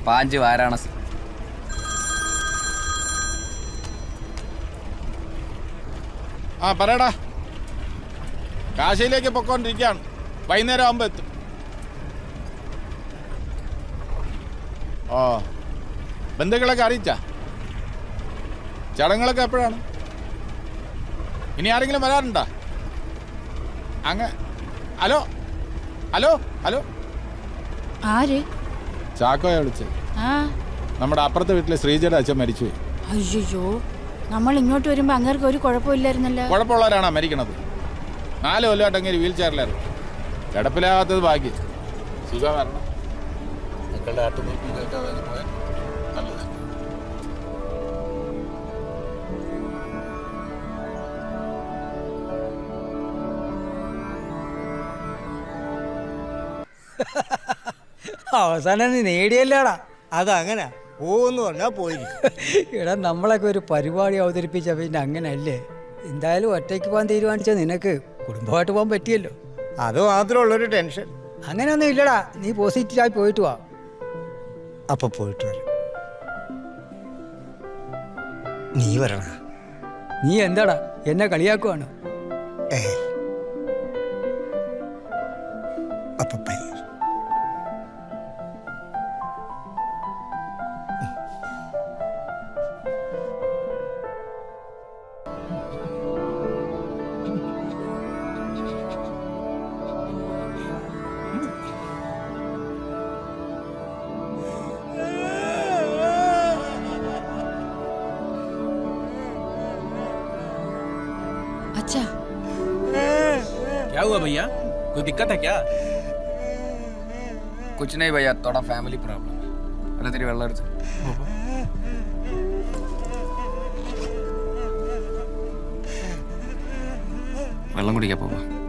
പാഞ്ച് വാരാണസി ആ പറയടാ കാശിയിലേക്ക് പൊക്കോണ്ടിരിക്കുകയാണ് വൈകുന്നേരം ആകുമ്പോൾ എത്തും ഓ ബന്ധുക്കളൊക്കെ അറിയിച്ചാ ചടങ്ങുകളൊക്കെ എപ്പോഴാണ് ഇനി ആരെങ്കിലും വരാറുണ്ടോ അങ്ങ് ഹലോ ഹലോ ഹലോ ആര് ചാക്കോയെ വിളിച്ച് ആ നമ്മുടെ അപ്പുറത്തെ വീട്ടിലെ ശ്രീജയുടെ അച്ഛൻ മരിച്ചു അയ്യോ നമ്മൾ ഇങ്ങോട്ട് വരുമ്പോ അങ്ങേർക്ക് ഒരു കുഴപ്പമില്ലായിരുന്നല്ലോ കുഴപ്പമുള്ളവരാണോ മരിക്കണത് നാല് കൊല്ലമായിട്ടെങ്കിൽ വീൽ ചെയറിലായിരുന്നു കിടപ്പിലാകാത്തത് ഭാഗ്യം സുഖം വരണം മക്കളുടെ ആട്ടുനോക്കും കേൾക്കാതെ അങ്ങ് പോയാൽ നല്ലത് അവസാനം നീ നേടിയല്ലേടാ അതങ്ങനെ പോവെന്ന് പറഞ്ഞാൽ പോയിരിക്കും എടാ നമ്മളൊക്കെ ഒരു പരിപാടി അവതരിപ്പിച്ച പിന്നെ അങ്ങനെയല്ലേ എന്തായാലും ഒറ്റയ്ക്ക് പോകാൻ തീരുമാനിച്ച നിനക്ക് കുടുംബമായിട്ട് പോകാൻ പറ്റിയല്ലോ അത് മാത്രമുള്ളൊരു ടെൻഷൻ അങ്ങനെയൊന്നും ഇല്ലടാ നീ പോസിറ്റീവായി പോയിട്ട് വാ അപ്പൊ പോയിട്ട് വരാം നീ വരണ നീ എന്താടാ എന്നെ കളിയാക്കുവാണ് ഏ അപ്പൊ ബൈ അച്ഛാ क्या हुआ भैया कोई दिक्कत है क्या कुछ नहीं भैया थोड़ा फैमिली प्रॉब्लम है അല്ല തിരി വെള്ളം എടുത്ത് വെള്ളം കുടിക്കാൻ പോവാ